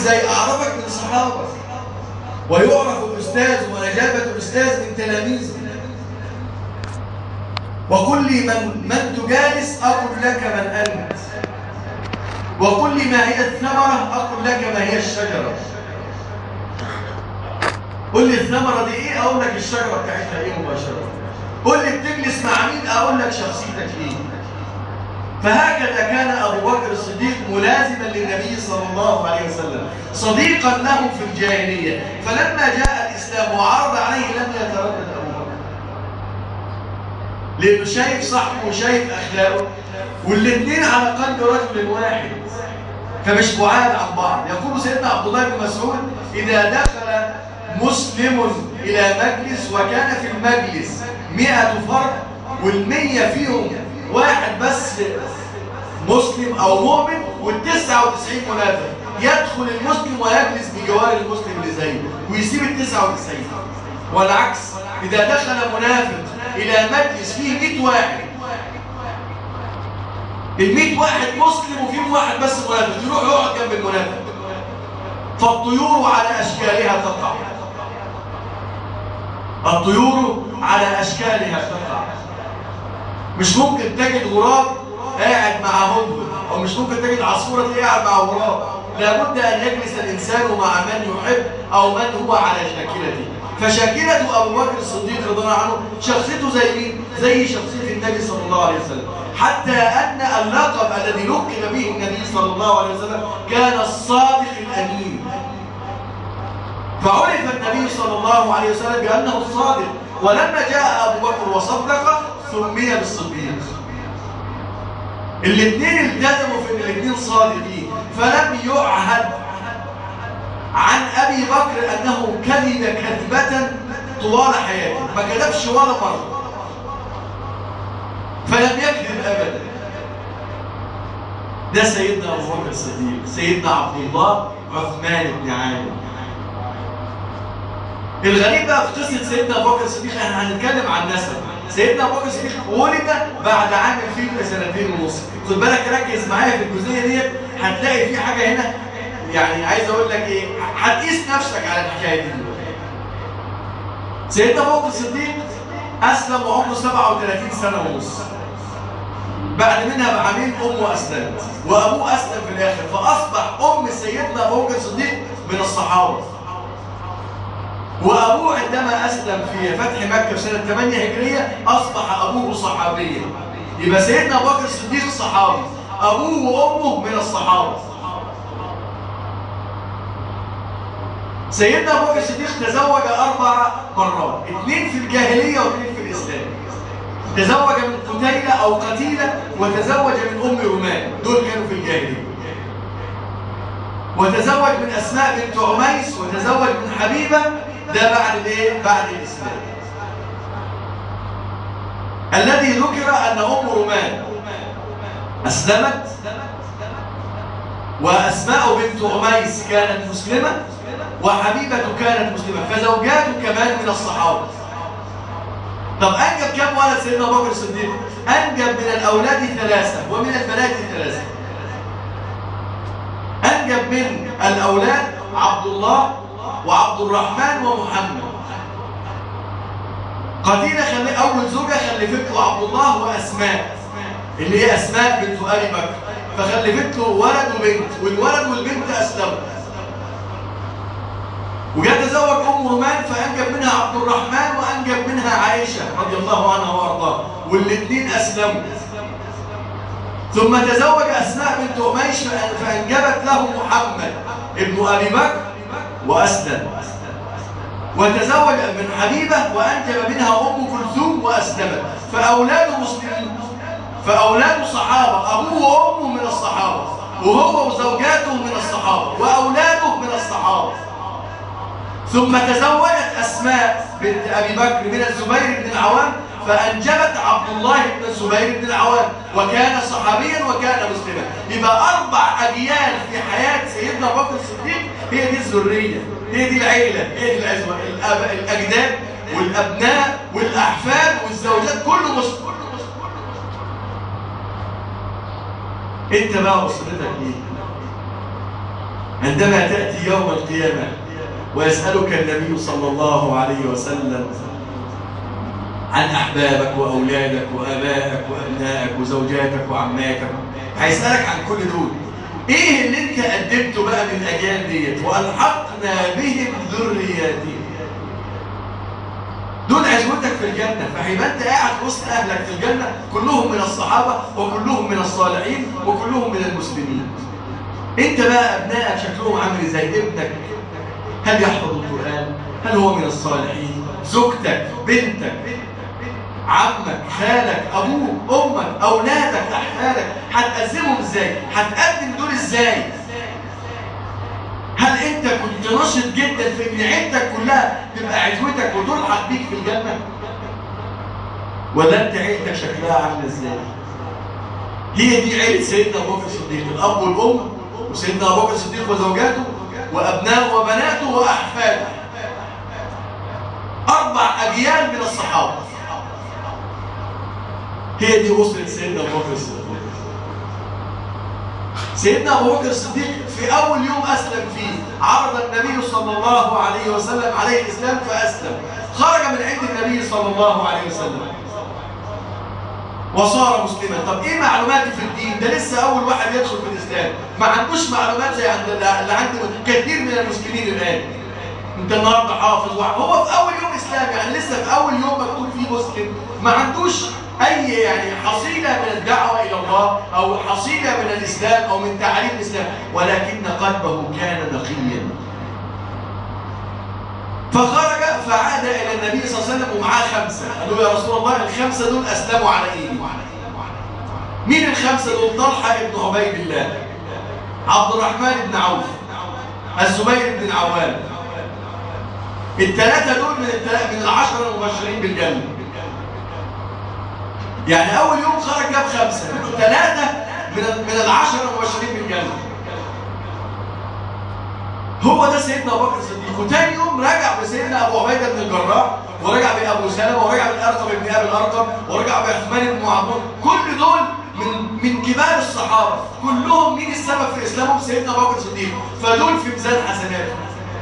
ازاي اعرفك من الصحابه ويعرف الاستاذ ونجابه الاستاذ من تلاميذه وقل لي من من تجالس اقول لك من انت وقل لي ما هي الثمره اقول لك ما هي الشجره قل لي الثمره دي ايه اقول لك الشجره بتاعتها ايه مباشره قل لي بتجلس مع مين اقول لك شخصيتك ايه فهكذا كان أبو بكر الصديق ملازما للنبي صلى الله عليه وسلم صديقا له في الجاهلية فلما جاء الإسلام وعرض عليه لم يتردد أبو بكر لأنه شايف صاحبه وشايف أخلاقه والاثنين على قلب رجل واحد فمش بعاد عن بعض يقول سيدنا عبد الله بن مسعود إذا دخل مسلم إلى مجلس وكان في المجلس مئة فرد والمية فيهم واحد بس مسلم او مؤمن والتسعة وتسعين منافق يدخل المسلم ويجلس بجوار المسلم اللي زيه ويسيب التسعة وتسعين والعكس اذا دخل منافق الى مجلس فيه 100 واحد ال 100 واحد مسلم وفيهم واحد بس منافق يروح يقعد جنب المنافق فالطيور على اشكالها تقع الطيور على اشكالها تقع مش ممكن تجد غراب قاعد مع هدهد او مش ممكن تجد عصفوره تلاقيه قاعد مع غراب لابد ان يجلس الانسان مع من يحب او من هو على شاكلته فشاكلة ابو بكر الصديق رضي الله عنه شخصيته زي مين زي شخصيه النبي صلى الله عليه وسلم حتى ان اللقب الذي لقب به النبي صلى الله عليه وسلم كان الصادق الامين فعرف النبي صلى الله عليه وسلم بانه الصادق ولما جاء ابو بكر وصدق سمي بالصديق الاثنين التزموا في ان الاثنين صادقين فلم يعهد عن ابي بكر انه كذب كذبه طوال حياته ما كذبش ولا مره فلم يكذب ابدا ده سيدنا ابو بكر الصديق سيدنا عبد الله عثمان بن عامر الغريب بقى في قصه سيدنا ابو بكر الصديق احنا هنتكلم عن نسب سيدنا ابو بكر الصديق ولد بعد عام الفيل بسنتين ونص خد بالك ركز معايا في الجزئيه ديت هتلاقي في حاجه هنا يعني عايز اقول لك ايه هتقيس نفسك على الحكايه دي سيدنا ابو بكر الصديق اسلم وعمره 37 سنه ونص بعد منها بعامين امه اسلمت وابوه اسلم في الاخر فاصبح ام سيدنا ابو بكر الصديق من الصحابه وأبوه عندما أسلم في فتح مكة في سنة 8 هجرية أصبح أبوه صحابيا يبقى سيدنا أبو بكر الصديق صحابي أبوه وأمه من الصحابة سيدنا أبو بكر الصديق تزوج أربع مرات اثنين في الجاهلية واثنين في الإسلام تزوج من قتيلة أو قتيلة وتزوج من أم رومان دول كانوا في الجاهلية وتزوج من أسماء بنت عميس وتزوج من حبيبة ده بعد الايه بعد الاسلام الذي ذكر ان ام رومان اسلمت واسماء بنت عميس كانت مسلمه وحبيبه كانت مسلمه فزوجاته كمان من الصحابه طب انجب كم ولد سيدنا ابو بكر الصديق انجب من الاولاد ثلاثه ومن البنات ثلاثه انجب من الاولاد عبد الله وعبد الرحمن ومحمد قتيلة خلي أول زوجة خلفت له عبد الله وأسماء اللي هي أسماء بنت أبي بكر فخلفت له ولد وبنت والولد والبنت أسلموا وجاء تزوج أم رومان فأنجب منها عبد الرحمن وأنجب منها عائشة رضي الله عنها وأرضاها والاثنين أسلموا ثم تزوج أسماء بنت أميش فأنجبت له محمد ابن أبي بكر وأسلم وتزوج من حبيبة وأنجب منها أم كلثوم وأسلمت فأولاده مسلمين فأولاده صحابة أبوه وأمه من الصحابة وهو وزوجاته من الصحابة وأولاده من الصحابة ثم تزوجت أسماء بنت أبي بكر من الزبير بن العوام فأنجبت عبد الله بن الزبير بن العوام وكان صحابيا وكان مسلما يبقى أربع أجيال في حياة سيدنا أبو بكر الصديق هي دي الذرية هي دي العيلة هي دي الأزواج الأب... الأجداد والأبناء والأحفاد والزوجات كله مسلم أنت بقى وصلتك إيه؟ عندما تأتي يوم القيامة ويسألك النبي صلى الله عليه وسلم عن أحبابك وأولادك وأبائك وأبنائك وزوجاتك وعماتك هيسألك عن كل دول إيه اللي أنت قدمته بقى من الأجيال ديت وألحقنا بهم ذرياتهم دول عزوتك في الجنة فهيبقى أنت قاعد وسط أهلك في الجنة كلهم من الصحابة وكلهم من الصالحين وكلهم من المسلمين أنت بقى أبنائك شكلهم عامل زي ابنك هل يحفظ القرآن؟ هل هو من الصالحين؟ زوجتك بنتك عمك خالك ابوك امك اولادك احفادك هتقسمهم ازاي هتقدم دول ازاي هل انت كنت نشط جدا في ان عيلتك كلها تبقى عزوتك وتلحق بيك في الجنه ولا انت عيلتك شكلها عامله ازاي هي دي عيله سيدنا ابو بكر الصديق الاب والام وسيدنا ابو بكر الصديق وزوجاته وابنائه وبناته واحفاده اربع اجيال من الصحابه هي دي أسرة سيدنا أبو بكر الصديق سيدنا أبو بكر الصديق في أول يوم أسلم فيه عرض النبي صلى الله عليه وسلم عليه الإسلام فأسلم خرج من عند النبي صلى الله عليه وسلم وصار مسلما طب ايه معلوماتي في الدين ده لسه اول واحد يدخل في الاسلام ما عندوش معلومات زي عند اللي عند كثير من المسلمين الان انت النهارده حافظ واحد هو في اول يوم اسلام يعني لسه في اول يوم مكتوب فيه مسلم ما عندوش أي يعني حصيلة من الدعوة إلى الله أو حصيلة من الإسلام أو من تعاليم الإسلام ولكن قلبه كان نقيا فخرج فعاد إلى النبي صلى الله عليه وسلم ومعاه خمسة قالوا يا رسول الله الخمسة دول أسلموا على إيدي مين الخمسة دول طلحة ابن عبيد الله عبد الرحمن بن عوف الزبير بن العوام الثلاثة دول من الثلاثة من العشرة المبشرين بالجنة يعني أول يوم خرج جاب خمسة ثلاثة من من العشرة المبشرين بالجنة هو ده سيدنا أبو بكر الصديق وتاني يوم رجع بسيدنا أبو عبيدة بن الجراح ورجع بأبو سلمة ورجع بالأرقم بن أبي الأرقم ورجع بعثمان بن معمر كل دول من من كبار الصحابة كلهم مين السبب في إسلامهم سيدنا أبو بكر الصديق فدول في ميزان حسناتهم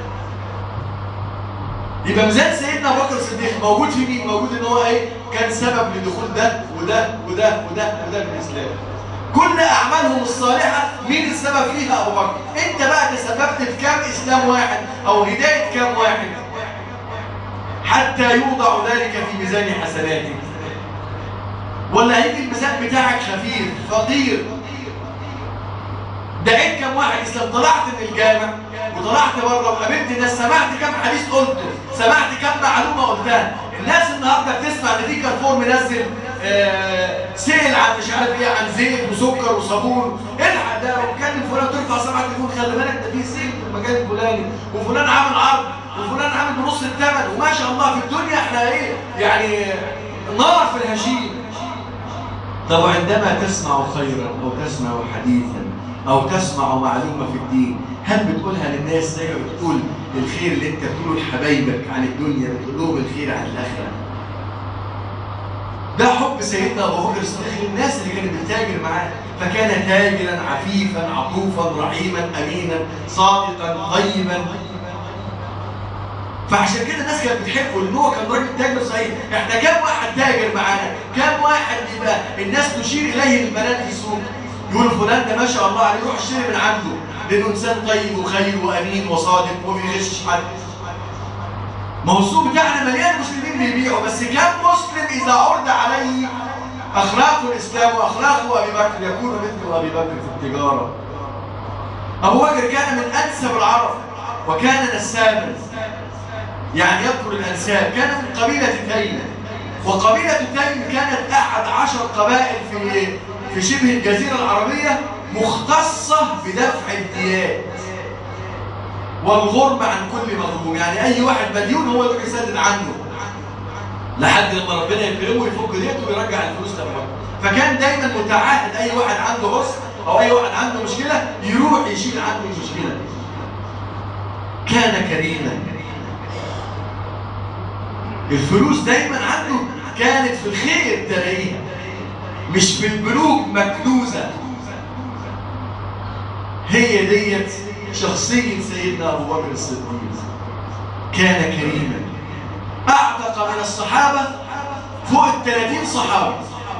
يبقى ميزان سيدنا ابو بكر الصديق موجود في مين؟ موجود ان هو ايه؟ كان سبب لدخول ده وده وده وده وده من الاسلام. كل اعمالهم الصالحه مين السبب فيها ابو بكر؟ انت بقى تسببت في كام اسلام واحد او هدايه كام واحد؟ حتى يوضع ذلك في ميزان حسناتك. ولا هيجي الميزان بتاعك خفيف فقير دعيت كم واحد اسلام طلعت من الجامع وطلعت بره وقابلت ناس سمعت كم حديث قلته سمعت كم معلومه قلتها الناس النهارده بتسمع ان في كارفور منزل آه سيل عن مش عارف ايه عن زيت وسكر وصابون الحق ده وكلم فلان ترفع سماعه تليفون خلي بالك ده في سيل في المكان الفلاني وفلان عامل عرض وفلان عامل بنص الثمن وما شاء الله في الدنيا احنا ايه يعني نار في الهشيم طب عندما تسمع خيرا او تسمع حديثا او تسمع معلومه في الدين هل بتقولها للناس زي ما بتقول الخير اللي انت بتقوله لحبايبك عن الدنيا بتقول لهم الخير عن الاخره ده حب سيدنا ابو بكر الصديق للناس اللي كانت بتتاجر معاه فكان تاجرا عفيفا عطوفا رحيما امينا صادقا طيبا فعشان كده الناس كانت بتحبه لان هو كان راجل تاجر صحيح احنا كام واحد تاجر معانا كام واحد يبقى الناس تشير اليه البنات في السوق يقول فلان ده ما شاء الله عليه روح اشتري من عنده لانه انسان طيب وخير وامين وصادق وما بيغشش حد ما هو السوق بتاعنا مليان مسلمين بيبيعوا بس كم مسلم اذا عرض عليه اخلاق الاسلام واخلاق ابي بكر يكون مثل ابي بكر في التجاره ابو بكر كان من انسب العرب وكان نسابا يعني يذكر الانساب كان من قبيله تيم وقبيله تيم كانت احد عشر قبائل في في شبه الجزيره العربيه مختصه بدفع الديات والغرب عن كل مظلوم يعني اي واحد مديون هو يروح يسدد عنه لحد لما ربنا يكرمه ويفك ديته ويرجع الفلوس تبعه فكان دايما متعاهد اي واحد عنده غصب او اي واحد عنده مشكله يروح يشيل عنه المشكله كان كريما الفلوس دايما عنده كانت في الخير تلاقيها مش في البنوك مكنوزه هي ديت شخصية سيدنا أبو بكر الصديق كان كريما أعتق من الصحابة فوق الثلاثين صحابي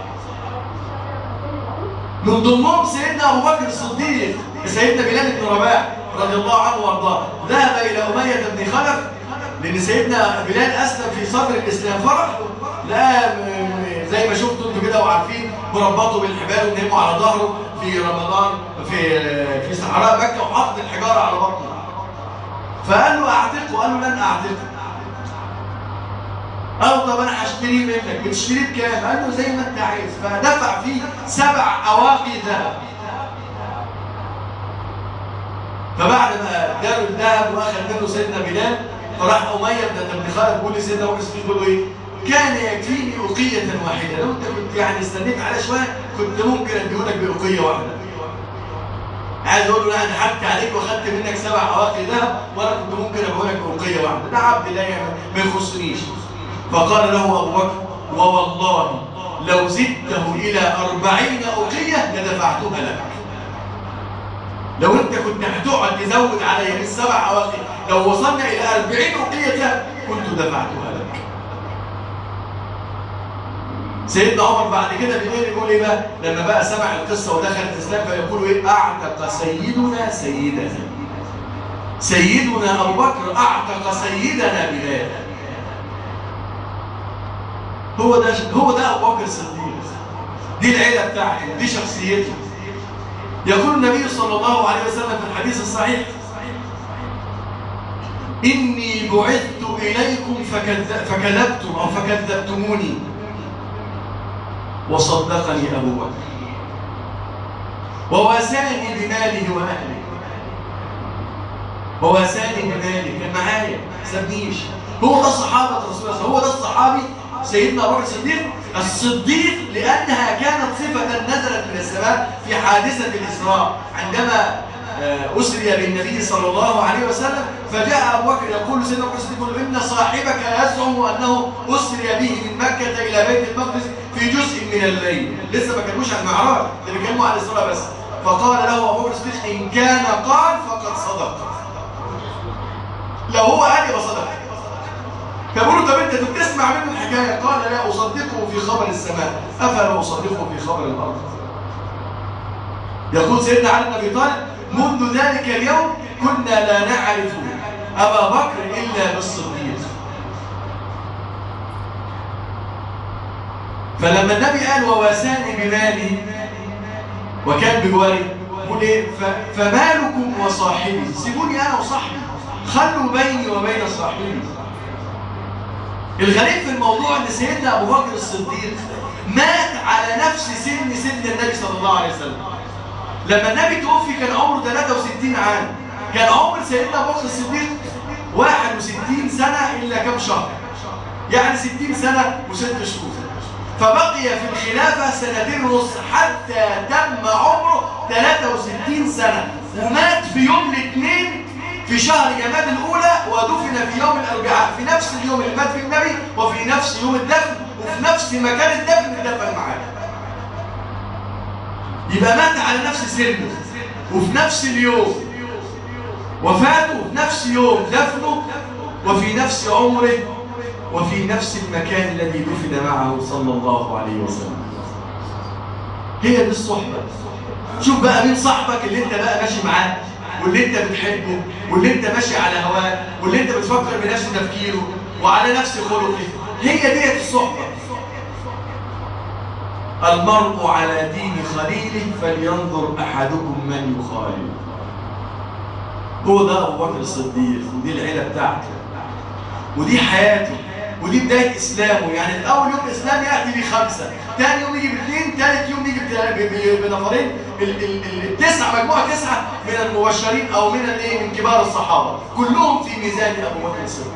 من ضمنهم سيدنا أبو بكر الصديق سيدنا بلال بن رباح رضي الله عنه وارضاه ذهب إلى أمية بن خلف لأن سيدنا بلال أسلم في صدر الإسلام فرح لا زي ما شفتوا انتوا كده وعارفين مربطه بالحبال ونهمه على ظهره في رمضان في في صحراء مكة وحاطط الحجارة على بطنه فقال له أعتقه قال له لن أعتقه قال طب أنا هشتريه منك بتشتريه بكام؟ قال له زي ما أنت عايز فدفع فيه سبع أواقي ذهب فبعد ما اداله الذهب واخذ منه سيدنا بلال فراح أمية بن خالد بيقول لسيدنا أبو بكر بيقول له إيه؟ كان يكفيني أقية واحدة لو أنت كنت يعني استنيت على شوية كنت ممكن أديهولك بأقية واحدة عايز اقول له لا انا حكت عليك واخدت منك سبع اواقي ذهب وانا كنت ممكن ابقى لك أوقية واحدة ده عبد لا ما يخصنيش فقال له أبو بكر ووالله لو زدته إلى أربعين أوقية لدفعتها لك لو أنت كنت هتقعد تزود علي بالسبع أواقي لو وصلنا إلى أربعين أوقية كنت دفعتها لك سيدنا عمر بعد كده بيقول يقول ايه بقى لما بقى سمع القصه ودخل الاسلام فيقول ايه اعتق سيدنا سيدنا سيدنا ابو بكر اعتق سيدنا بلال هو ده هو ده ابو بكر الصديق دي العيله بتاعته دي شخصيته يقول النبي صلى الله عليه وسلم في الحديث الصحيح إني بعثت إليكم فكذبتم أو فكذبتموني وصدقني أبو بكر وواساني بماله وأهله وواساني بماله كان معايا سابنيش هو ده صحابة رسول الله هو ده الصحابي سيدنا أبو بكر الصديق الصديق لأنها كانت صفة نزلت من السماء في حادثة الإسراء عندما أسري بالنبي صلى الله عليه وسلم فجاء أبو بكر يقول سيدنا أبو بكر الصديق إن صاحبك يزعم أنه أسري به من مكة إلى بيت المقدس في جزء من الليل لسه ما كانوش عن المعراج ده بيتكلموا عن الإسراء بس فقال له أبو بكر الصديق إن كان قال فقد صدق لو هو قال يبقى صدق فبقولوا طب انت بتسمع منه الحكايه قال لا اصدقه في خبر السماء افلا اصدقه في خبر الارض يقول سيدنا علي بن ابي طالب منذ ذلك اليوم كنا لا نعرف ابا بكر الا بالصديق فلما النبي قال وواساني بمالي وكان بجواري يقول ايه فمالكم وصاحبي سيبوني انا وصاحبي خلوا بيني وبين صاحبي الغريب في الموضوع ان سيدنا ابو بكر الصديق مات على نفس سن سن النبي صلى الله عليه وسلم لما النبي توفي كان عمره 63 عام كان عمر سيدنا ابو بكر الصديق 61 سنه الا كم شهر يعني 60 سنه وست شهور فبقي في الخلافه سنتين ونص حتى تم عمره 63 سنه ومات في يوم الاثنين في شهر جماد الأولى ودفن في يوم الأربعاء في نفس اليوم اللي مات فيه النبي وفي نفس يوم الدفن وفي نفس مكان الدفن اللي دفن معاه يبقى مات على نفس سنه وفي نفس اليوم وفاته في نفس يوم دفنه وفي نفس عمره وفي نفس المكان الذي دفن معه صلى الله عليه وسلم هي دي الصحبة شوف بقى مين صاحبك اللي انت بقى ماشي معاه واللي انت بتحبه واللي انت ماشي على هواه واللي انت بتفكر بنفس تفكيره وعلى نفس خلقه هي ديت الصحبة المرء على دين خليله فلينظر أحدكم من يخالل هو ده أبو بكر الصديق ودي العيلة بتاعته ودي حياته ودي بداية إسلامه يعني أول يوم إسلام يأتي بخمسة ثاني يوم يجي باثنين ثالث يوم يجي بنفرين التسعة مجموعة تسعة من المبشرين أو من الايه من كبار الصحابة كلهم في ميزان أبو بكر الصديق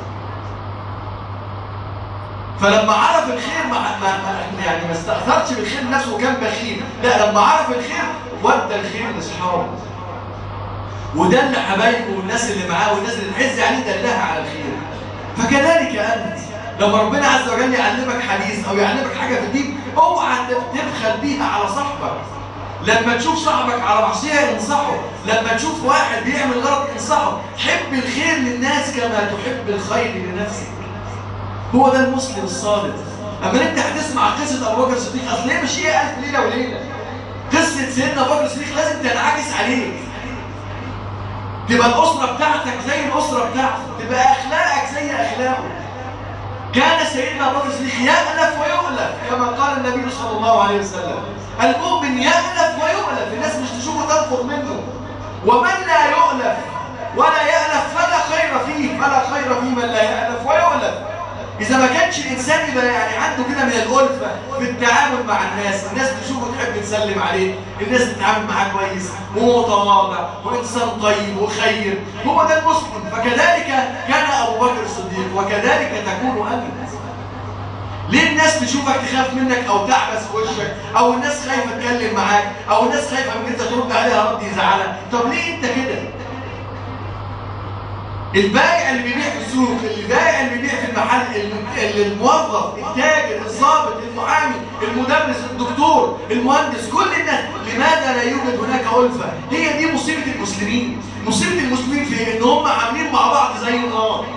فلما عرف الخير ما, ما, ما يعني ما استأثرش بالخير نفسه وكان بخيل لا لما عرف الخير ودى الخير لاصحابه ودل حبايبه والناس اللي معاه والناس اللي تحز عليه دلها على الخير فكذلك أنت لما ربنا عز وجل يعلمك حديث أو يعلمك حاجة في الدين اوعى تبخل بيها على صاحبك لما تشوف صاحبك على معصية انصحه لما تشوف واحد بيعمل غلط انصحه حب الخير للناس كما تحب الخير لنفسك هو ده المسلم الصادق اما انت هتسمع قصة ابو بكر الصديق اصل هي مش هي الف ليلة وليلة قصة سيدنا ابو بكر الصديق لازم تنعكس عليك تبقى الأسرة بتاعتك زي الأسرة بتاعته تبقى أخلاقك زي أخلاقه كان سيدنا أبو بكر الصديق يألف ويؤلف كما قال النبي صلى الله عليه وسلم المؤمن يألف ويؤلف الناس مش تشوفه تنفر منه ومن لا يؤلف ولا يألف فلا خير فيه فلا خير في من لا يألف ويؤلف إذا ما كانش الإنسان يبقى يعني عنده كده من الألفة في التعامل مع الناس الناس تشوفه تحب تسلم عليه الناس تتعامل معاه كويس ومتواضع وإنسان طيب وخير هو ده المسلم فكذلك كان أبو بكر الصديق وكذلك تكون أنت ليه الناس تشوفك تخاف منك او تعبس في وشك او الناس خايفه تتكلم معاك او الناس خايفه ان انت ترد عليها رد يزعلك طب ليه انت كده البائع اللي بيبيع في السوق البائع اللي بيبيع في المحل الموظف التاجر الضابط المحامي المدرس الدكتور المهندس كل الناس لماذا لا يوجد هناك ألفة هي دي مصيبة المسلمين مصيبة المسلمين في ان هم عاملين مع بعض زي النار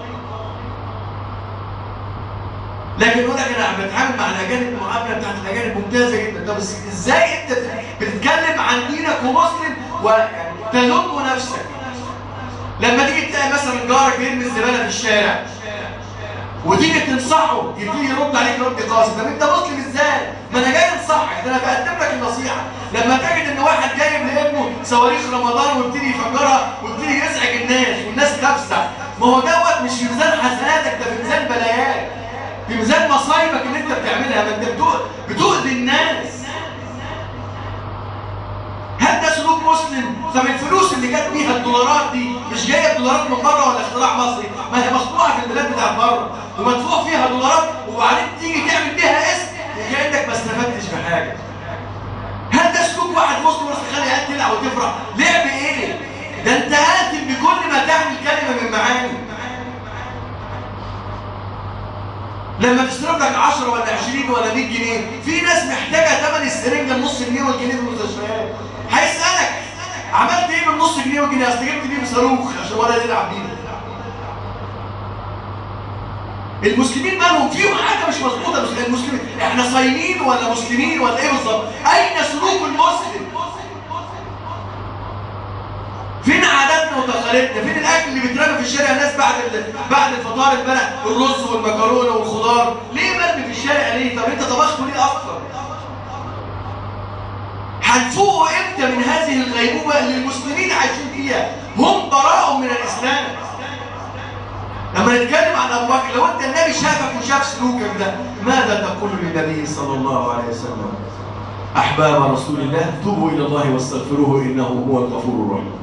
لكن يقول لك انا بتعامل مع الاجانب المعامله بتاعت الاجانب ممتازه جدا طب ازاي انت بتتكلم عن دينك ومسلم وتلوم نفسك لما تيجي تلاقي مثلا جارك بيرمي الزباله في الشارع وتيجي تنصحه يبتدي يرد عليك رد قاسي طب انت مسلم ازاي؟ ما انا جاي انصحك ده انا بقدم لك النصيحه لما تجد ان واحد جايب لابنه صواريخ رمضان ويبتدي يفجرها ويبتدي يزعج الناس والناس تفزع ما هو دوت مش في ميزان حسناتك ده في ميزان بلاياك في ميزان مصايبك اللي انت بتعملها ما انت بتؤذي الناس هل ده سلوك مسلم؟ طب الفلوس اللي جت بيها الدولارات دي مش جايه دولارات من بره ولا اختراع مصري؟ ما هي مصنوعه في البلاد بتاعت بره ومدفوع فيها دولارات وبعدين تيجي تعمل بيها اسم وكانك ما استفدتش بحاجه. هل ده سلوك واحد مسلم بس تخلي عيال تلعب وتفرح؟ لعب ايه؟ ده انت قاتل بكل ما تحمل كلمه من معاني. لما تصرف لك 10 ولا 20 ولا 100 جنيه في ناس محتاجه ثمن السرنجه النص جنيه والجنيه في المستشفيات هيسالك عملت ايه بالنص جنيه والجنيه اصل جبت بيه بصاروخ عشان ولا يلعب بيه المسلمين مالهم فيهم حاجه مش مظبوطه مش المسلمين احنا صايمين ولا مسلمين ولا ايه بالظبط اين سلوك المسلم فين عاداتنا وتقاليدنا فين الاكل اللي بيترمى في الشارع الناس بعد بعد الفطار البلد الرز والمكرونه والخضار ليه مرمي في الشارع ليه طب انت طبخته ليه اصلا هنفوقوا امتى من هذه الغيبوبه اللي المسلمين عايشين فيها هم براء من الاسلام لما نتكلم عن ابو بكر لو انت النبي شافك وشاف سلوكك ده ماذا تقول للنبي صلى الله عليه وسلم احباب رسول الله توبوا الى الله واستغفروه انه هو الغفور الرحيم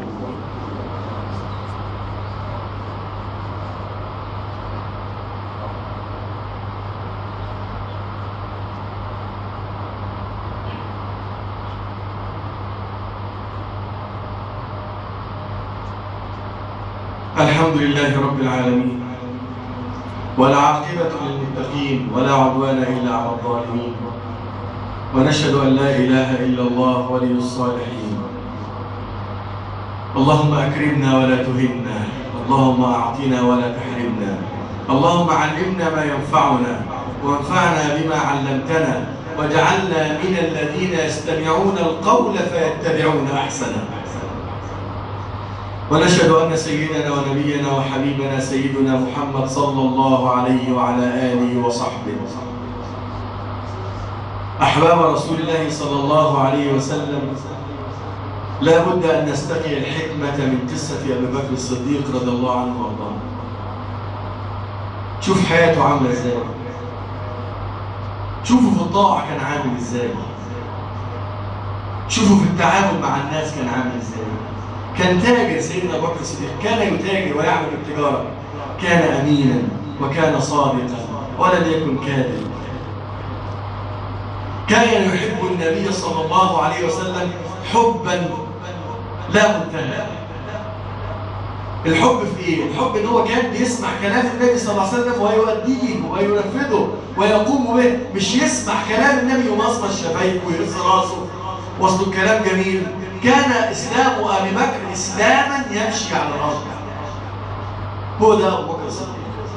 الحمد لله رب العالمين والعاقبة للمتقين ولا عدوان إلا على الظالمين ونشهد أن لا إله إلا الله ولي الصالحين اللهم أكرمنا ولا تهنا اللهم أعطنا ولا تحرمنا اللهم علمنا ما ينفعنا وانفعنا بما علمتنا واجعلنا من الذين يستمعون القول فيتبعون أحسنه ونشهد أن سيدنا ونبينا وحبيبنا سيدنا محمد صلى الله عليه وعلى آله وصحبه أحباب رسول الله صلى الله عليه وسلم لا بد أن نستقي الحكمة من قصة أبي بكر الصديق رضي الله عنه وارضاه شوف حياته عاملة ازاي شوفوا في الطاعة كان عامل ازاي شوفوا في التعامل مع الناس كان عامل ازاي كان تاجر سيدنا ابو بكر الصديق كان يتاجر ويعمل التجاره كان امينا وكان صادقا ولم يكن كاذب كان يحب النبي صلى الله عليه وسلم حبا لا منتهى الحب في ايه؟ الحب ان هو كان بيسمع كلام النبي صلى الله عليه وسلم ويؤديه وينفذه ويقوم به مش يسمع كلام النبي ومصمى الشفايف ويهز راسه وصل الكلام جميل كان إسلام أبي بكر إسلاما يمشي على الأرض هو ده أبو بكر الصديق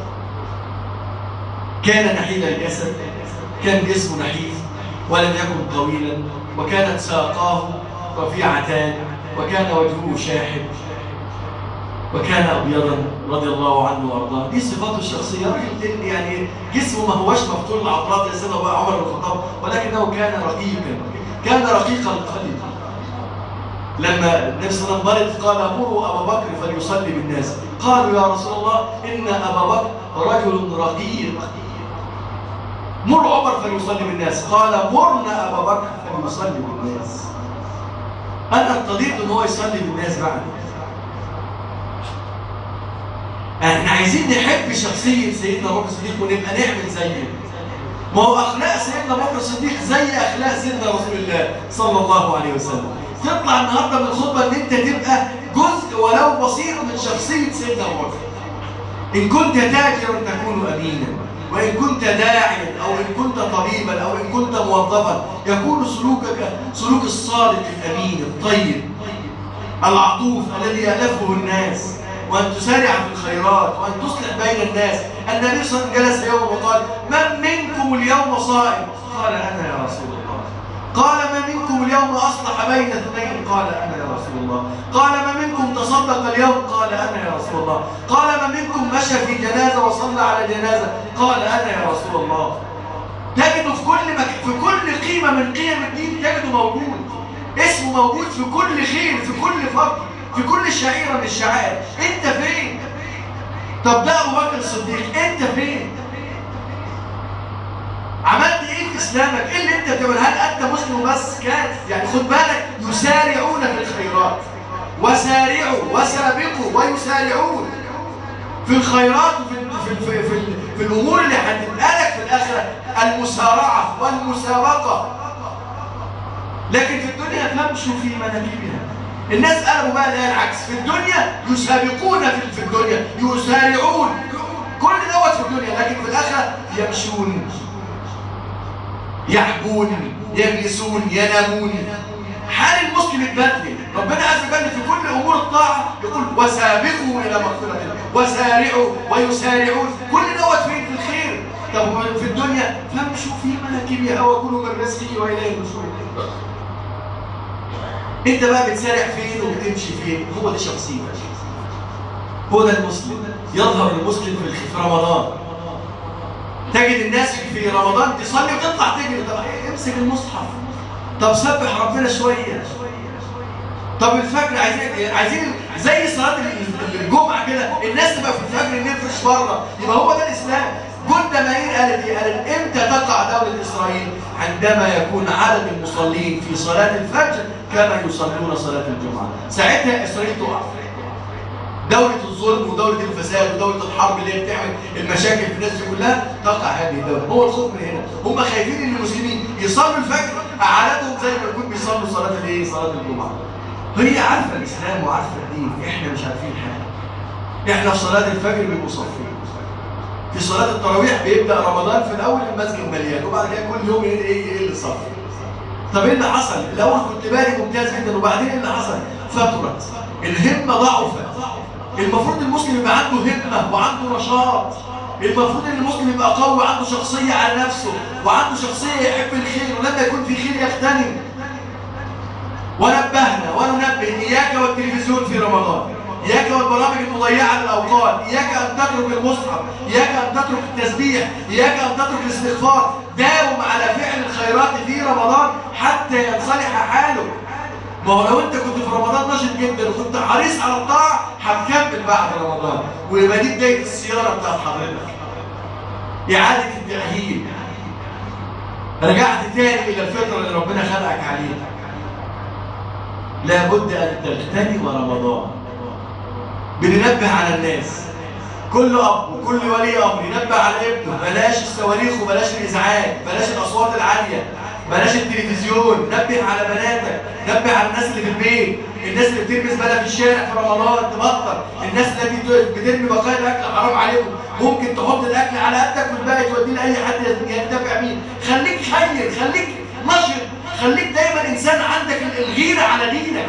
كان نحيل الجسد كان جسمه نحيف ولم يكن طويلا وكانت ساقاه رفيعتان وكان وجهه شاحب وكان أبيضا رضي الله عنه وارضاه دي صفاته الشخصية رجل يعني جسمه ما هوش مفتول العضلات زي سيدنا عمر بن الخطاب ولكنه كان رقيقا كان رقيق القلب لما النبي صلى الله عليه وسلم قال مروا أبا بكر فليصلي بالناس قالوا يا رسول الله إن أبا بكر رجل رقيق مر عمر فليصلي بالناس قال مرنا أبا بكر فليصلي بالناس أنا ارتضيت أن هو يصلي بالناس بعد احنا عايزين نحب شخصية سيدنا ابو بكر الصديق ونبقى نعمل زيه ما هو اخلاق سيدنا ابو بكر الصديق زي اخلاق سيدنا رسول الله صلى الله عليه وسلم تطلع النهارده من الخطبه ان انت تبقى جزء ولو بسيط من شخصيه سيدنا ابو بكر ان كنت تاجرا تكون امينا وان كنت داعيا او ان كنت طبيبا او ان كنت موظفا يكون سلوكك سلوك الصادق الامين الطيب العطوف الذي يالفه الناس وأن تسارع في الخيرات وأن تصلح بين الناس النبي صلى الله عليه وسلم جلس يوم وقال من منكم اليوم صائم قال أنا يا رسول الله قال ما منكم اليوم أصلح بين اثنين قال أنا يا رسول الله قال ما منكم تصدق اليوم قال أنا يا رسول الله قال ما منكم مشى في جنازة وصلى على جنازة قال أنا يا رسول الله تجده في كل مك... في كل قيمة من قيم الدين تجده موجود اسمه موجود في كل خير في كل فضل في كل شعيرة من الشعائر انت فين طب ده ابو بكر الصديق انت فين عملت ايه في اسلامك ايه اللي انت بتعمل هل انت مسلم بس كان يعني خد بالك يسارعون في الخيرات وسارعوا وسابقوا ويسارعون في الخيرات وفي في, في, في, في الامور اللي هتبقى لك في الاخره المسارعه والمسابقه لكن في الدنيا تمشوا في مناكبها الناس قلبوا بقى اللي العكس في الدنيا يسابقون في في الدنيا يسارعون كل دوت في الدنيا لكن في الاخره يمشون يحبون يجلسون ينامون حال المسلم يتبدل ربنا عز وجل في كل امور الطاعه يقول وسابقوا الى مغفره وسارعوا ويسارعون كل دوت فين في الخير طب في الدنيا فامشوا في مناكبها وكلوا من رزقه واليه النشور انت بقى بتسارع فين وبتمشي فين هو ده شخصيتك هو ده المسلم يظهر المسلم في رمضان تجد الناس في رمضان تصلي وتطلع تجري طب امسك المصحف طب سبح ربنا شويه طب الفجر عايزين عايزين زي صلاه الجمعه كده الناس تبقى في الفجر نفرش بره يبقى هو ده الاسلام جولدا مائير قالت ايه؟ قالت امتى تقع دولة اسرائيل؟ عندما يكون عدد المصلين في صلاة الفجر كما يصلون صلاة الجمعة. ساعتها اسرائيل تقع. دولة الظلم ودولة الفساد ودولة الحرب اللي هي بتعمل المشاكل في الناس دي كلها تقع هذه الدولة، هو الخوف من هنا، هم خايفين ان المسلمين يصلوا الفجر عادتهم زي ما يكون بيصلوا صلاة الايه؟ صلاة الجمعة. هي عارفة الإسلام وعارفة الدين، احنا مش عارفين حاجة. احنا في صلاة الفجر بنصفين. في صلاة التراويح بيبدأ رمضان في الأول المسجد مليان وبعد كده كل يوم ايه ايه ايه اللي صف طب ايه اللي حصل؟ الأول كنت باري ممتاز جدا وبعدين ايه اللي حصل؟ فترت الهمة ضعفت المفروض المسلم يبقى عنده همة وعنده نشاط المفروض ان المسلم يبقى قوي وعنده شخصية على نفسه وعنده شخصية يحب الخير ولما يكون في خير يغتنم ونبهنا وننبه إياك والتلفزيون في رمضان إياك والبرامج المضيعة للأوقات إياك أن تترك المصحف إياك أن تترك التسبيح إياك أن تترك الاستغفار داوم على فعل الخيرات في رمضان حتى ينصلح حالك ما هو لو انت كنت في رمضان نشط جدا وكنت حريص على الطاعة هتكمل بعد رمضان ويبقى دي بداية السيارة بتاعت حضرتك إعادة التأهيل رجعت تاني إلى الفطرة اللي ربنا خلقك عليها لابد أن تغتنم رمضان بننبه على الناس كل اب وكل ولي امر ينبه على ابنه بلاش الصواريخ وبلاش الازعاج بلاش الاصوات العاليه بلاش التلفزيون نبه على بناتك نبه على الناس اللي في البيت الناس اللي بتلبس بلا في الشارع في رمضان تبطل الناس اللي بترمي بقايا الاكل حرام عليكم ممكن تحط الاكل على قدك والباقي توديه لاي حد ينتفع بيه خليك خير خليك نشط خليك دايما إنسان عندك الغيرة على دينك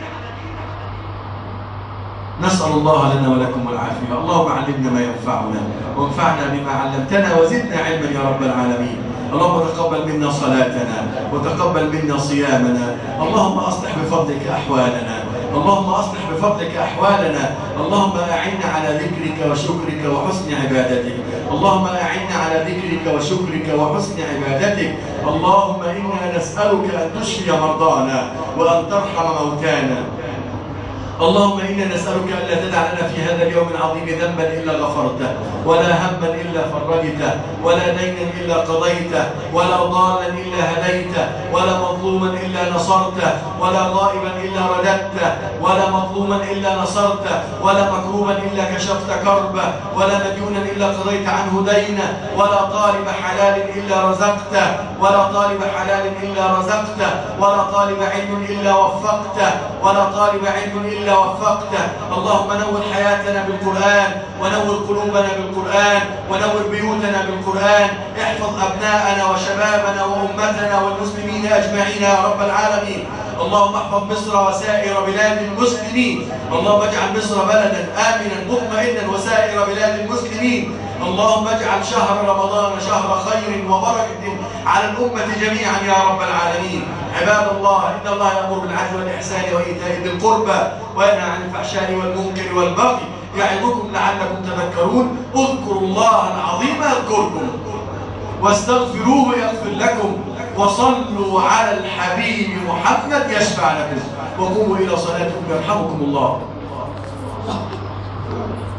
نسأل الله لنا ولكم العافية اللهم علمنا ما ينفعنا وانفعنا بما علمتنا وزدنا علما يا رب العالمين اللهم تقبل منا صلاتنا وتقبل منا صيامنا اللهم أصلح بفضلك أحوالنا اللهم أصلح بفضلك أحوالنا اللهم أعنا على ذكرك وشكرك وحسن عبادتك اللهم أعنا على ذكرك وشكرك وحسن عبادتك اللهم إنا نسألك أن تشفي مرضانا وأن ترحم موتانا اللهم إنا نسألك ألا تدع لنا في هذا اليوم العظيم ذنبا إلا غفرته ولا هما إلا فرجته ولا دينا إلا قضيته ولا ضالا إلا هديته ولا مظلوما إلا نصرته ولا غائبا إلا رددته ولا مظلوما إلا نصرته ولا مكروبا إلا كشفت كربه ولا مديونا إلا قضيت عنه دينه ولا طالب حلال إلا رزقته ولا طالب حلال إلا رزقته ولا طالب علم إلا وفقته ولا طالب علم إلا وفقته اللهم نور حياتنا بالقرآن ونور قلوبنا بالقرآن ونور بيوتنا بالقرآن احفظ أبناءنا وشبابنا وأمتنا والمسلمين أجمعين يا رب العالمين اللهم احفظ مصر وسائر بلاد المسلمين اللهم اجعل مصر بلدا آمنا مطمئنا وسائر بلاد المسلمين اللهم اجعل شهر رمضان شهر خير وبركة على الأمة جميعا يا رب العالمين عباد الله إن الله يأمر بالعدل والإحسان وإيتاء ذي القربى وينهى عن الفحشاء والمنكر والبغي يعظكم لعلكم تذكرون اذكروا الله العظيم يذكركم واستغفروه يغفر لكم وصلوا على الحبيب محمد يشفع لكم وقوموا إلى صلاتكم يرحمكم الله